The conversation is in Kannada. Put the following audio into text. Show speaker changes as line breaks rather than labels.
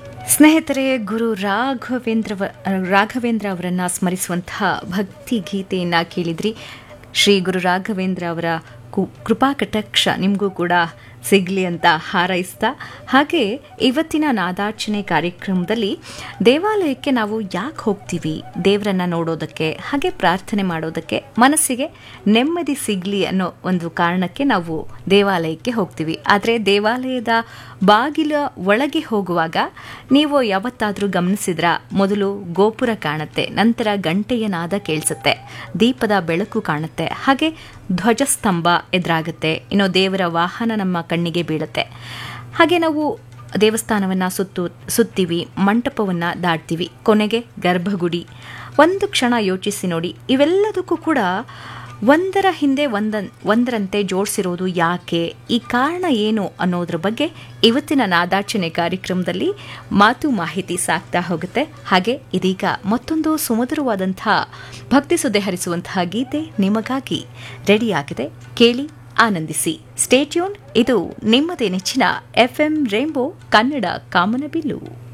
ಸ್ನೇಹಿತರೆ ಗುರು ರಾಘವೇಂದ್ರ ರಾಘವೇಂದ್ರ ಅವರನ್ನ ಸ್ಮರಿಸುವಂತಹ ಭಕ್ತಿ ಗೀತೆಯನ್ನ ಕೇಳಿದ್ರಿ ಶ್ರೀ ಗುರು ರಾಘವೇಂದ್ರ ಅವರ ಕು- ಕೃಪಾ ಕಟಾಕ್ಷ ನಿಮಗೂ ಕೂಡ ಸಿಗಲಿ ಅಂತ ಹಾರೈಸ್ತಾ ಹಾಗೆ ಇವತ್ತಿನ ನಾದಾರ್ಚನೆ ಕಾರ್ಯಕ್ರಮದಲ್ಲಿ ದೇವಾಲಯಕ್ಕೆ ನಾವು ಯಾಕೆ ಹೋಗ್ತೀವಿ ದೇವರನ್ನ ನೋಡೋದಕ್ಕೆ ಹಾಗೆ ಪ್ರಾರ್ಥನೆ ಮಾಡೋದಕ್ಕೆ ಮನಸ್ಸಿಗೆ ನೆಮ್ಮದಿ ಸಿಗಲಿ ಅನ್ನೋ ಒಂದು ಕಾರಣಕ್ಕೆ ನಾವು ದೇವಾಲಯಕ್ಕೆ ಹೋಗ್ತೀವಿ ಆದರೆ ದೇವಾಲಯದ ಬಾಗಿಲ ಒಳಗೆ ಹೋಗುವಾಗ ನೀವು ಯಾವತ್ತಾದರೂ ಗಮನಿಸಿದ್ರ ಮೊದಲು ಗೋಪುರ ಕಾಣುತ್ತೆ ನಂತರ ಗಂಟೆಯ ನಾದ ಕೇಳಿಸುತ್ತೆ ದೀಪದ ಬೆಳಕು ಕಾಣುತ್ತೆ ಹಾಗೆ ಧ್ವಜಸ್ತಂಭ ಎದುರಾಗುತ್ತೆ ಇನ್ನು ದೇವರ ವಾಹನ ನಮ್ಮ ಕಣ್ಣಿಗೆ ಬೀಳುತ್ತೆ ಹಾಗೆ ನಾವು ದೇವಸ್ಥಾನವನ್ನು ಸುತ್ತು ಸುತ್ತೀವಿ ಮಂಟಪವನ್ನು ದಾಟ್ತೀವಿ ಕೊನೆಗೆ ಗರ್ಭಗುಡಿ ಒಂದು ಕ್ಷಣ ಯೋಚಿಸಿ ನೋಡಿ ಇವೆಲ್ಲದಕ್ಕೂ ಕೂಡ ಒಂದರ ಹಿಂದೆ ಒಂದ ಒಂದರಂತೆ ಜೋಡಿಸಿರೋದು ಯಾಕೆ ಈ ಕಾರಣ ಏನು ಅನ್ನೋದ್ರ ಬಗ್ಗೆ ಇವತ್ತಿನ ನಾದಾರ್ಚನೆ ಕಾರ್ಯಕ್ರಮದಲ್ಲಿ ಮಾತು ಮಾಹಿತಿ ಸಾಕ್ತಾ ಹೋಗುತ್ತೆ ಹಾಗೆ ಇದೀಗ ಮತ್ತೊಂದು ಸುಮಧುರವಾದಂತಹ ಭಕ್ತಿ ಸುದ್ದಿ ಹರಿಸುವಂತಹ ಗೀತೆ ನಿಮಗಾಗಿ ರೆಡಿಯಾಗಿದೆ ಕೇಳಿ ಆನಂದಿಸಿ ಸ್ಟೇಟ್ಯೂನ್ ಇದು ನಿಮ್ಮದೇ ನೆಚ್ಚಿನ ಎಫ್ಎಂ ರೇಂಬೋ ಕನ್ನಡ ಕಾಮನಬಿಲ್ಲು